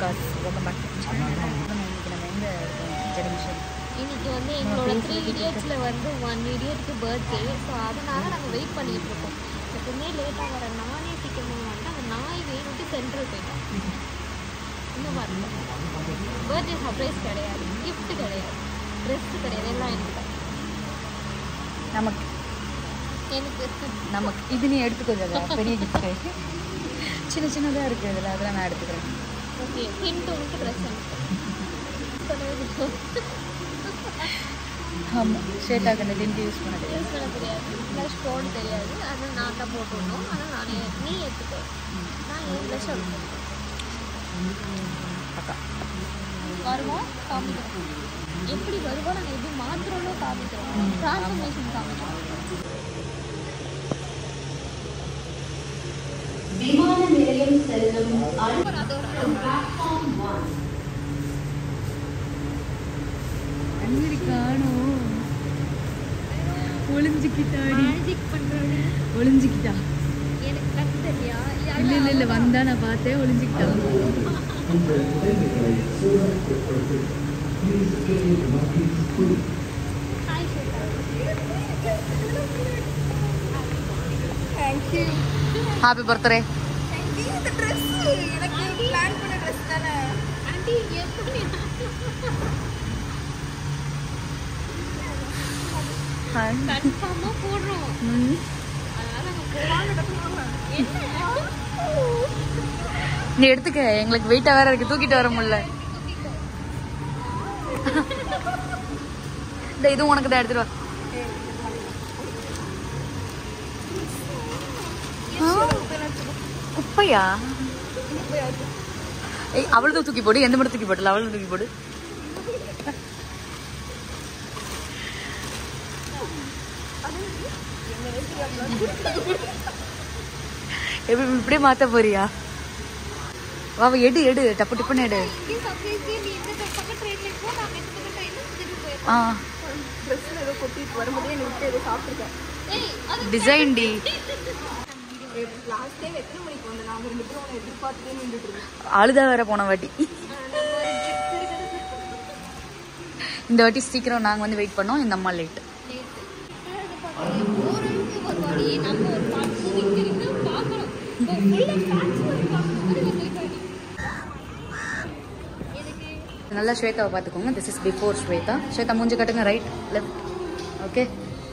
Cos welcome back இன்னைக்கு நம்ம எங்கே இருக்கோம் ஜெகமிஷன் இன்னைக்கு வந்து எங்களோட த்ரீ இடியட்ஸில் வந்து ஒன் இடியட்க்கு பர்த்டே ஸோ அதனால நாங்கள் வெயிட் பண்ணிட்டு இருக்கோம் எப்பவுமே லேட்டாக வர நானே சீக்கிரமாக வந்து அந்த நாய் வேணுட்டு சென்ட்ரல் போயிட்டோம் இன்னும் வரல பர்த்டே சர்ப்ரைஸ் கிடையாது gift கிடையாது ட்ரெஸ் கிடையாது எல்லாம் எனக்கு தான் நமக்கு எனக்கு நமக்கு இது நீ எடுத்துக்கோ ஜெகா பெரிய கிஃப்ட்டு சின்ன சின்னதாக இருக்குது இதில் அதெல்லாம் நான் எடுத்துக்கிறேன் ஓகே ஹிண்ட் உனக்கு ட்ரெஸ் ஆமாம் ஷேட்டாக்கு அந்த டின்ட்டு யூஸ் பண்ண தெரியாது யூஸ் பண்ண தெரியாது ப்ளஷ் போட தெரியாது அது நான் தான் போட்டுடணும் ஆனால் நானே நீ எடுத்துக்கோ நான் என் ப்ளஷ் எடுத்துக்கோ அக்கா வருவோம் காமிக்கிறோம் எப்படி வருவோம் நாங்கள் எப்படி மாத்திரம்னு காமிக்கிறோம் டிரான்ஸ்ஃபர்மேஷன் காமிக்கிறோம் விமான நிலையம் செல்லும் அதோட பிளாட்ஃபார்ம் ஒன் அஞ்சலி காணும் ஒளிஞ்சுக்கிட்டாடி மேஜிக் பண்ணுறது ஒளிஞ்சுக்கிட்டா எனக்கு கற்று தெரியா இல்ல இல்ல இல்ல வந்தா நான் பார்த்தேன் ஒளிஞ்சுக்கிட்டா hi Shweta happy birthday aunty எப்படி கன்ஃபார்மாக போடுறோம் அதனால நாங்கள் போகலான்னு என்ன நீ எடுத்துக்க எங்களுக்கு வெயிட்டா வேற இருக்கு தூக்கிட்டு வர முடியல இந்த இதுவும் உனக்கு தான் எடுத்துட்டு வா ஆ, குப்பையா ஏய் அவளது தூக்கி போடு எந்த மட்டும் தூக்கி போடல அவளது தூக்கி போடு எப்படி இப்படியே மாத்த போறியா வா வா, எடு எடு டப்பு டப்புன்னு எடு இங்கே சர்ப்ரைஸ் நீ இந்த பக்கம் ட்ரெயின்ல போ நாங்கள் இந்த பக்கம் ட்ரெயினில் திருப்பி போயிருக்கோம் ஆ ட்ரெஸ்ஸில் ஏதோ கொட்டிட்டு வரும்போதே என்னை விட்டு ஏதோ சாப்பிட்ருக்கேன் ஏய் அது டிசைன் டி லாஸ்ட் டைம் எத்தனை மணிக்கு வந்தேன் நாங்கள் ரெண்டு பேரும் உன்னை எதிர்பார்த்துட்டே நின்றுட்டு இருக்கோம் அழுதா வேற போன வாட்டி இந்த வாட்டி சீக்கிரம் நாங்க வந்து வெயிட் பண்ணோம் இந்த அம்மா லேட் ஓரளவுக்கு வருவாடி நம்ம ஒரு பார்த்து விற்கிறீங்க பார்க்கணும் இப்போ ஃபுல்லாக பேட்ச் பண்ணி பார்க்கணும் மாதிரி வந்திருக்காடி எனக்கு நல்லா ஸ்வேதாவை பார்த்துக்கோங்க this is before Shweta Shweta மூஞ்சி கட்டுங்க right left okay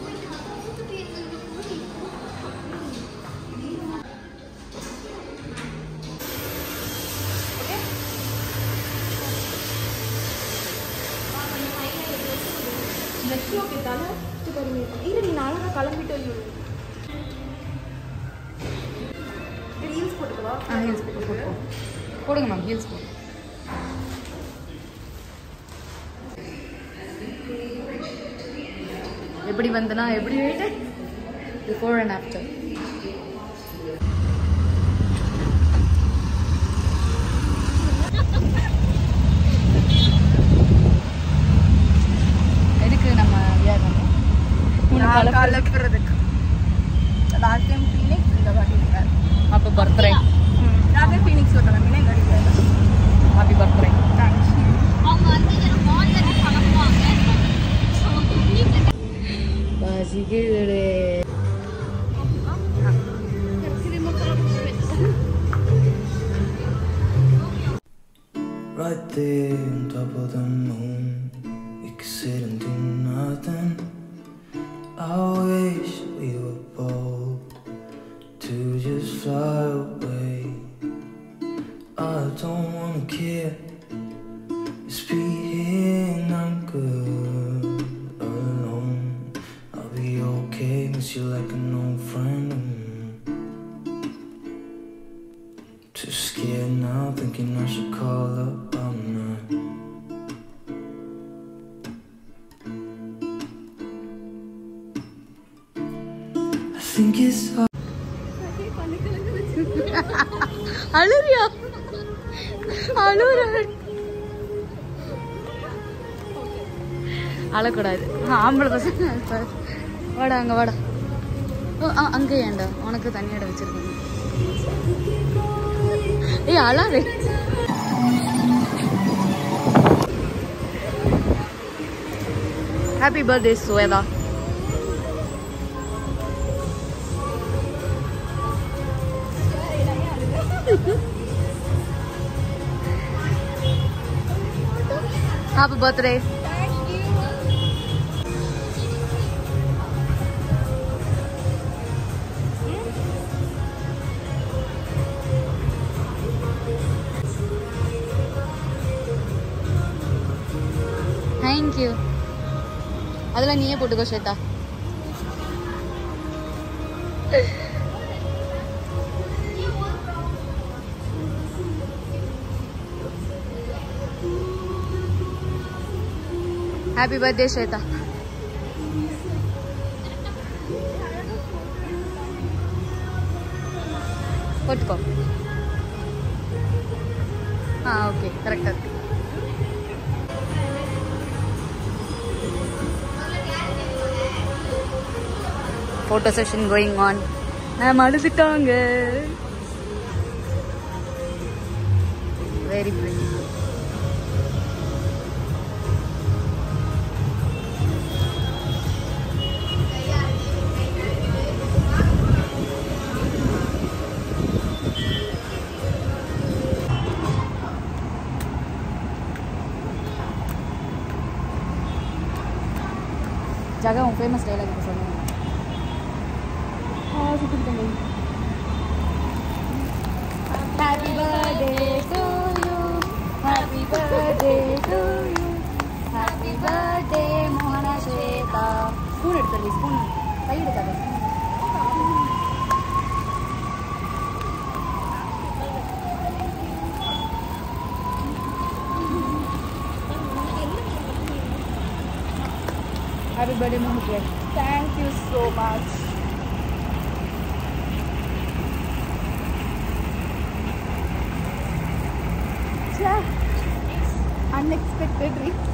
next okay தானே இல்லை நீ நாளாக கிளம்பிட்டு ரீல்ஸ் போட்டுக்கவா ஆ ஹீல்ஸ் போட்டு போட்டு போடுங்க மேம் ஹீல்ஸ் போடு எப்படி வந்தனா எப்படி வெயிட் பிஃபோர் அண்ட் ஆஃப்டர் எதுக்கு நம்ம வியாபாரம் நான் கலப்புறதுக்கு லாஸ்ட் டைம் ஃபீனிக்ஸ் இந்த வாட்டி இருக்காரு அப்போ பர்த்டே நான் தான் ஃபீனிக்ஸில் கிளம்பினேன் எங்கள் அடிக்கிறேன் ஹாப்பி பர்த்டே தேங்க்ஸ் அவங்க வந்து எனக்கு மார்னிங் கிளம்புவாங்க ஸோ வீட்டில் பசிக்குது Right there on top of the moon, we could sit and do nothing. I wish we were bold to just fly away. I don't wanna care, just be here and I'm good alone. I'll be okay, miss you like an old friend. Too scared now, thinking I should call up all night. I think it's hard. அழுறியா அழுற அழக்கூடாது ஆ, ஆம்பளை பசங்க பாரு. வாடா அங்க வாடா ஓ, ஆ, அங்க ஏன்டா உனக்கு தனி இடம் வச்சிருக்கேன் ஏய் அழாதே happy birthday Shweta happy birthday thank you அதெல்லாம் நீயே போட்டுக்கோ ஸ்வேதா ஹாப்பி பர்த்டே ஸ்வேதா போட்டுக்கோ ஆ ஓகே கரெக்டாக இருக்கு photo session going on ma'am அழுதுட்டாங்க வெரி பிரிட்டி ஜாகா உன் ஃபேமஸ் டைலாக் இப்போ சொல்லுங்க Happy birthday to you. Happy birthday to you. Happy birthday மோகனா ஸ்வேதா ஸ்பூன் எடுத்துருவி ஸ்பூன் கை எடுக்காத ஹாப்பி பர்த்டே மோகன் Thank you so much. Unexpected reach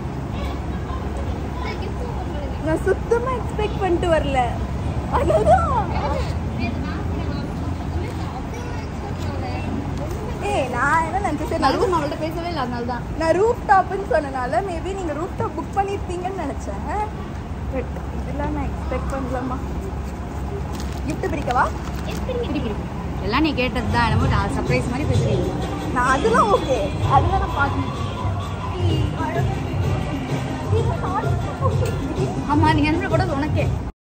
நான் சுத்தமா எக்ஸ்பெக்ட் பண்ணிட்டு வரல அதுதான் ஏய் நான் என்ன நினைச்சேன் நான் அதுவும் அவள்கிட்ட பேசவே இல்லை அதனால தான் நான் ரூஃப் டாப்னு சொன்னனால மேபி நீங்க ரூஃப் டாப் புக் பண்ணிருப்பீங்கன்னு நினைச்சேன் பட் இதெல்லாம் நான் எக்ஸ்பெக்ட் பண்ணலம்மா கிஃப்ட் பிரிக்கவா எல்லாம் நீ கேட்டது தான் என்னமோ சர்ப்ரைஸ் மாதிரி பேசுறீங்க நான் அதெல்லாம் ஓகே அதெல்லாம் நான் பார்க்கணும் ஆமா நீங்க என்ன கூட உனக்கே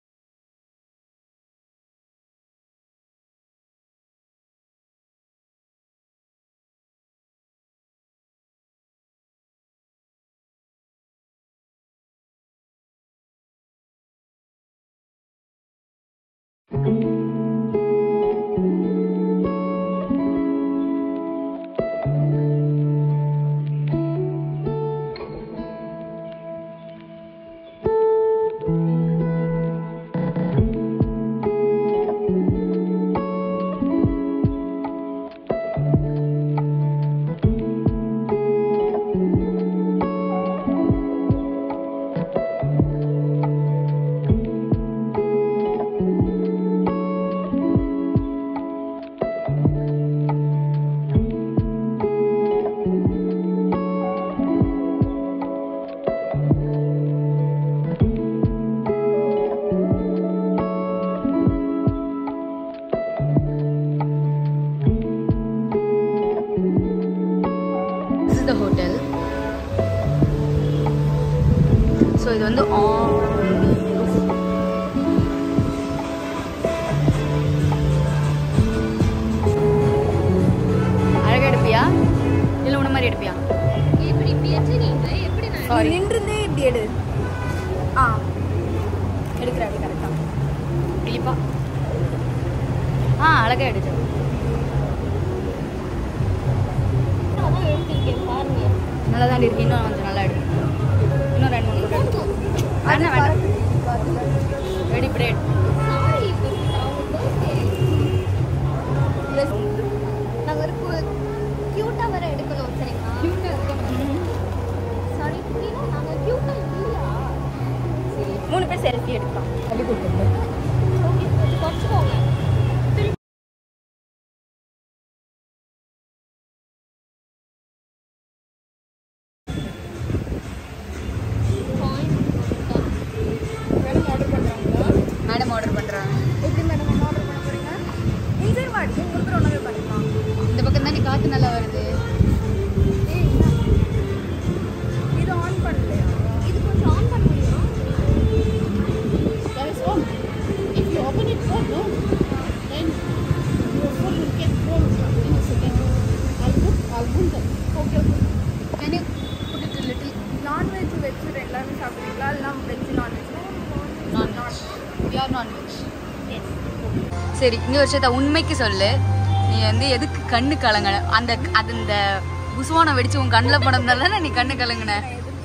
This is the hotel. So இது வந்து on roof. அழகா எடுப்பியா இல்லை உன மாதிரி எடுப்பியா எப்படி இப்படி வச்சிருக்கீங்க எப்படி நான் Sorry. நின்றுந்தே இப்படி எடு ஆ எடுக்கிற அப்படி கரெக்டாக கிளிப்பா ஆ அழகா எடுத்து அதான் எடுத்திருக்கேன் பாருங்க நல்லா தான் இருக்கு இன்னும் கொஞ்சம் நல்லா எடு இன்னும் ரெண்டு மூணு கூட எடு வேணாம் வேண்டாம் ரெடி பிரேட் சாரி நாங்க ஒரு கியூட்டா வர எடுக்கணும் சரிங்களா கியூட்டா சாரி புரியல நாங்க கியூட்டா இல்லையா மூணு பேர் செல்ஃபி எடுக்கலாம் அப்படி கொடுத்துருங்க ஓகே குறைச்சிக்கோங்க பாயிண்ட் காற்று நல்லா வருது ஏய், என்ன? இது ஆன் பண்ணலையா இது கொஞ்சம் ஆன் பண்ண முடியுமா That is on. If you open it full, no, then your phone will get cold in a second. I'll put, I'll put that. Okay okay can you put it little non veg veg எல்லாமே சாப்பிடுவீங்களா இல்லைனா veg non veg non veg we are non veg சரி இந்த வருஷத்தை உண்மைக்கு சொல்லு நீ வந்து எதுக்கு கண்ணு கலங்கின அந்த அது இந்த புசுவானம் வெடிச்சு உன் கண்ணில் படம்னால நீ கண்ணு கலங்கின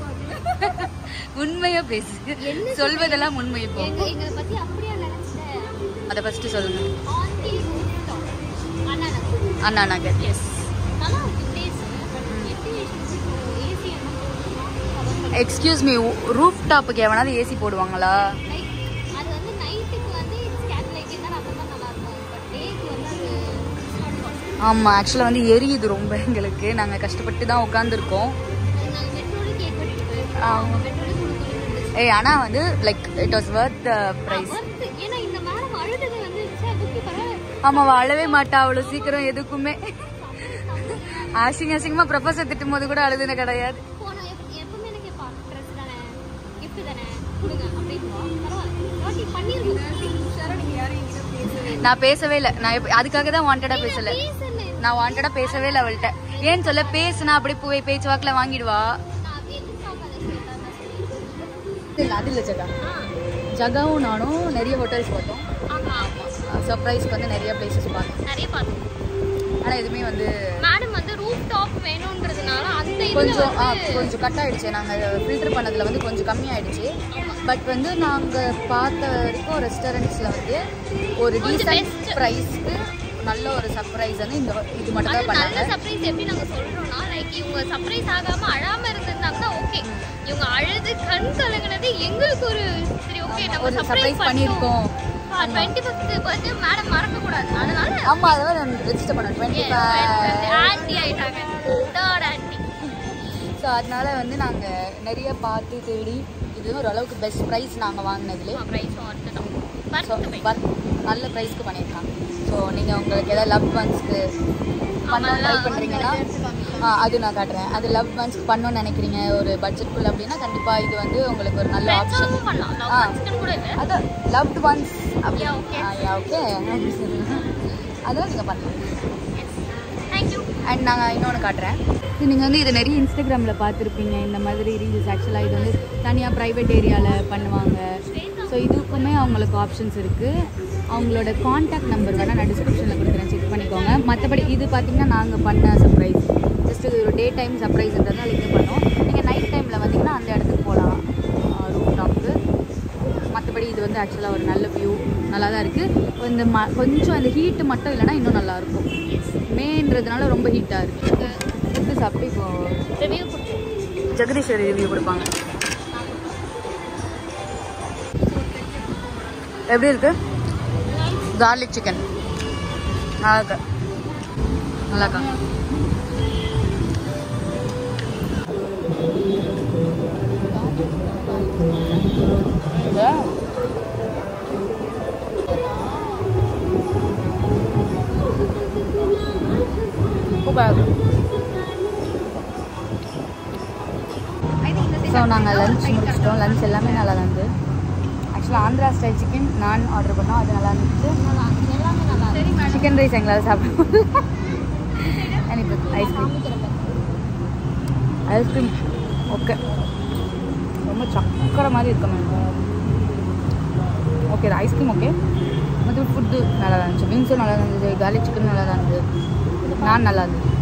உண்மையா பேசு சொல்வதெல்லாம் உண்மை இப்போ எங்க எங்களை பத்தி அப்படியா நினைச்சேன் அதை ஃபர்ஸ்ட் சொல்லுங்க aunty rooftop Anna Nagar Anna Nagar yes நல்லா இருக்கு பிளேஸ் பட் எப்படி ஏசி என்ன போடணும் எக்ஸ்கியூஸ் மீ ரூஃப் டாப்புக்கு எவனாவது ஏசி போடுவாங்களா லைக் அது வந்து நைட்டுக்கு வந்து ஸ்கேட் லைட் இருந்தால் அப்போ தான் நல்லா இருக்கும் பட் டேக்கு வந்து அது not possible. ஆமாம் ஆக்சுவலாக வந்து எரியுது ரொம்ப எங்களுக்கு நாங்கள் கஷ்டப்பட்டு தான் உட்காந்துருக்கோம் அது நாங்கள் பெட்ரோலு கேக் வெட்டிட்டு போயிருக்கோம் ஆமா. அவங்க பெட்ரோலு கொடுக்கணும் ஏய் ஆனால் வந்து like it was worth the price ஏன்னா இந்த மேடம் அழுதது வந்து சே புக்கி பரவாயில்ல ஆமாம் அழவே மாட்டா அவ்வளோ சீக்கிரம் எதுக்குமே அசிங்க அசிங்கமாக ப்ரொஃபஸர் திட்டும் போது கூட அழுதுன கிடையாது போன எப்- எப்பவுமே எனக்கு கேட்பா ட்ரெஸ் தானே gift தானே கொடுங்க அப்படின்வா பரவாயில்ல வாட்டி பண்ணிருக்கோம் ஷரா நீங்கள் யாரும் என்கிட்ட பேசவே நான் பேசவே இல்லை நான் எப்ப- அதுக்காக தான் வாண்டடாக பேசல பேசல நான் வாண்டடாக பேசவே இல்லை அவள்கிட்ட ஏன்னு சொல்ல பேசுனா அப்படியே போய் பேச்சு வாக்கில் வாங்கிடுவா நான் எதிர்பார்க்காத கேட்டா தான் சரி இல்லை அது இல்லை ஜகா ஜகாவும் நானும் நிறைய ஹோட்டல்ஸ் பார்த்தோம் ஆமா ஆமா சர்ப்ரைஸ்க்கு வந்து நிறைய பிளேசஸ் பார்த்தோம் நிறைய பார்த்தோம் ஆனால் எதுவுமே வந்து மேடம் வந்து ரூஃப் டாப் வேணும்ன்றதுனால அந்த இதுல கொஞ்சம் ஆ, வந்து கொஞ்சம் கட் ஆயிடுச்சு நாங்கள் ஃபில்டர் பண்ணதில் வந்து கொஞ்சம் கம்மியாயிடுச்சு பட் வந்து நாங்கள் பார்த்த வரைக்கும் ரெஸ்டாரண்ட்ஸில் வந்து ஒரு கொஞ்சம் டீசன்ட் best. ப்ரைஸ்க்கு நல்ல ஒரு சர்ப்ரைஸ் வந்து இந்த இது மட்டும் அது தான் நல்ல பண்ணாங்க சர்ப்ரைஸ் எப்படி நாங்க சொல்றோம்னா லைக் இவங்க சர்ப்ரைஸ் ஆகாம அழாம இருந்திருந்தாங்கன்னா ஓகே இவங்க அழுது கண் கலங்கினது எங்களுக்கு ஒரு சரி ஓகே ஆமா, நம்ம ஒரு சர்ப்ரைஸ் surprise பண்ணிருக்கோம் பண்ணியிருக்கோம். டுவெண்ட்டி ஃபிஃப்த் பர்த்டே மேடம் மறக்க கூடாது அதனால ஆமாம் அதெல்லாம் நான் ரெஜிஸ்டர் பண்ணேன் டுவெண்ட்டி ஆன்டி ஆயிட்டாங்க தேர்ட் ஆன்டி ஸோ அதனால வந்து நாங்கள் நிறைய பார்த்து தேடி இது ஒரு அளவுக்கு பெஸ்ட் ப்ரைஸ் நாங்கள் வாங்கினதுலேயே ப்ரைஸ் வந்து தான் ஸோ நல்ல ப்ரைஸ்க்கு பண்ணியிருக்காங்க ஸோ நீங்கள் உங்களுக்கு ஏதாவது லவ் ஒன்ஸ்க்கு பண்ண ட்ரை பண்ணுறீங்கன்னா ஆ அது நான் காட்டுறேன் அது லவ் ஒன்ஸ்க்கு பண்ணணும்னு நினைக்கிறீங்க ஒரு பட்ஜெட்குள்ள அப்படின்னா கண்டிப்பாக இது வந்து உங்களுக்கு ஒரு நல்ல ஆப்ஷன் ஃப்ரெண்ட்ஸாகவும் பண்ணலாம் லவ் ஆ. ஒன்ஸ்க்கு கூட இல்லை அது லவ்ட் ஒன்ஸ் அப்படி Yeah, okay. ஓகே அதெல்லாம் நீங்கள் பண்ணலாம் தேங்க்யூ அண்ட் நாங்கள் இன்னொன்று காட்டுறேன் நீங்கள் வந்து இது நிறைய இன்ஸ்டாகிராமில் பார்த்துருப்பீங்க இந்த மாதிரி ரீல்ஸ் ஆக்சுவலாக இது வந்து தனியாக ப்ரைவேட் ஏரியாவில் பண்ணுவாங்க ஸோ இதுக்குமே அவங்களுக்கு ஆப்ஷன்ஸ் இருக்குது அவங்களோட காண்டாக்ட் நம்பர் வேணால் நான் டிஸ்கிரிப்ஷனில் கொடுக்குறேன் செக் பண்ணிக்கோங்க மற்றபடி இது பார்த்தீங்கன்னா நாங்கள் பண்ண சர்ப்ரைஸ் ஜஸ்ட் இது ஒரு டே டைம் சர்ப்ரைஸ்ன்றதுனால இது பண்ணோம் நீங்கள் நைட் டைமில் வந்தீங்கன்னா அந்த இடத்துக்கு போகலாம் ரூம் டாப்க்கு மற்றபடி இது வந்து ஆக்சுவலாக ஒரு நல்ல வியூ நல்லா தான் இருக்குது இந்த ம கொஞ்சம் அந்த ஹீட்டு மட்டும் இல்லைன்னா இன்னும் நல்லாயிருக்கும் மேன்றதுனால ரொம்ப ஹீட்டாக இருக்குது ஃபுட்டு சாப்பிட்டு இப்போ ரிவ்யூ கொடுத்து ஜெகதீஸ்வரி ரிவ்யூ கொடுப்பாங்க எப்படி இருக்கு கார்லிக் சிக்கன் நல்லா இருக்கு நல்லா இருக்கா சூப்பராக இருக்கு ஸோ நாங்கள் லஞ்ச் முடிச்சிட்டோம் லஞ்ச் எல்லாமே நல்லா இருந்தது ஆக்சுவலாக ஆந்திரா ஸ்டைல் சிக்கன் நான் ஆர்டர் பண்ணோம் அது நல்லா இருந்துச்சு எல்லாமே நல்லா இருக்கு சிக்கன் ரைஸ் எங்களால் சாப்பிட முடியல எனக்கு ஐஸ்கிரீம் ஐஸ்கிரீம் ஓகே ரொம்ப சக்கரை மாதிரி இருக்க மேம் ஓகே ஐஸ்கிரீம் ஓகே மற்ற ஃபுட்டு நல்லா தான் இருந்துச்சு விங்ஸும் நல்லா தான் இருந்தது கார்லிக் சிக்கன் நல்லா தான் இருந்தது நான் நல்லா இருந்தது